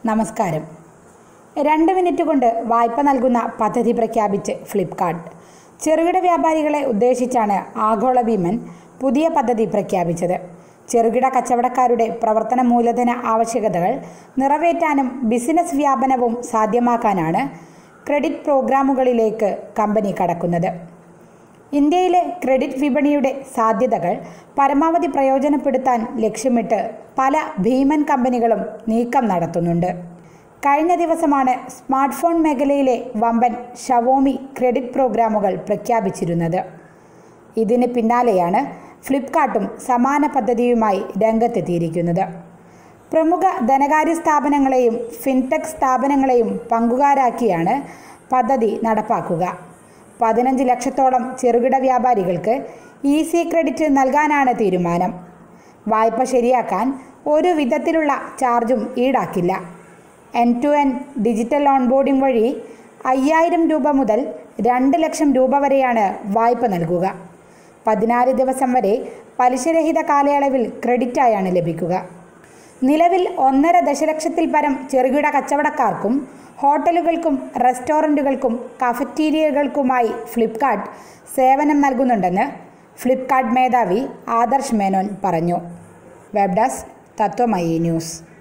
നമസ്കാരം രണ്ട് മിനിറ്റ് കൊണ്ട് വായ്പ നൽകുന്ന പദ്ധതി പ്രഖ്യാപിച്ച് ഫ്ലിപ്കാർട്ട് ചെറുകിട വ്യാപാരികളെ ഉദ്ദേശിച്ചാണ് ആഗോള ഭീമൻ പുതിയ പദ്ധതി പ്രഖ്യാപിച്ചത് ചെറുകിട കച്ചവടക്കാരുടെ പ്രവർത്തന മൂലധന ആവശ്യകതകൾ നിറവേറ്റാനും ബിസിനസ് വ്യാപനവും സാധ്യമാക്കാനാണ് ക്രെഡിറ്റ് പ്രോഗ്രാമുകളിലേക്ക് കമ്പനി കടക്കുന്നത് ഇന്ത്യയിലെ ക്രെഡിറ്റ് വിപണിയുടെ സാധ്യതകൾ പരമാവധി പ്രയോജനപ്പെടുത്താൻ ലക്ഷ്യമിട്ട് പല ഭീമൻ കമ്പനികളും നീക്കം നടത്തുന്നുണ്ട് കഴിഞ്ഞ ദിവസമാണ് സ്മാർട്ട് ഫോൺ മേഖലയിലെ വമ്പൻ ഷവോമി ക്രെഡിറ്റ് പ്രോഗ്രാമുകൾ പ്രഖ്യാപിച്ചിരുന്നത് ഇതിന് പിന്നാലെയാണ് ഫ്ലിപ്കാർട്ടും സമാന പദ്ധതിയുമായി രംഗത്തെത്തിയിരിക്കുന്നത് പ്രമുഖ ധനകാര്യ സ്ഥാപനങ്ങളെയും ഫിൻടെക് സ്ഥാപനങ്ങളെയും പങ്കുകാരാക്കിയാണ് പദ്ധതി നടപ്പാക്കുക പതിനഞ്ച് ലക്ഷത്തോളം ചെറുകിട വ്യാപാരികൾക്ക് ഈസി ക്രെഡിറ്റ് നൽകാനാണ് തീരുമാനം വായ്പ ശരിയാക്കാൻ ഒരു വിധത്തിലുള്ള ചാർജും ഈടാക്കില്ല N to N digital onboarding വഴി അയ്യായിരം രൂപ മുതൽ രണ്ട് ലക്ഷം രൂപ വരെയാണ് വായ്പ നൽകുക പതിനാല് ദിവസം വരെ പലിശരഹിത കാലയളവിൽ ക്രെഡിറ്റായാണ് ലഭിക്കുക നിലവിൽ ഒന്നര ദശലക്ഷത്തിൽ പരം ചെറുകിട കച്ചവടക്കാർക്കും ഹോട്ടലുകൾക്കും റെസ്റ്റോറൻറ്റുകൾക്കും കഫറ്റീരിയകൾക്കുമായി ഫ്ലിപ്കാർട്ട് സേവനം നൽകുന്നുണ്ടെന്ന് ഫ്ലിപ്കാർട്ട് മേധാവി ആദർശ് മേനോൻ പറഞ്ഞു വെബ് ഡെസ്ക് തത്വമയി ന്യൂസ്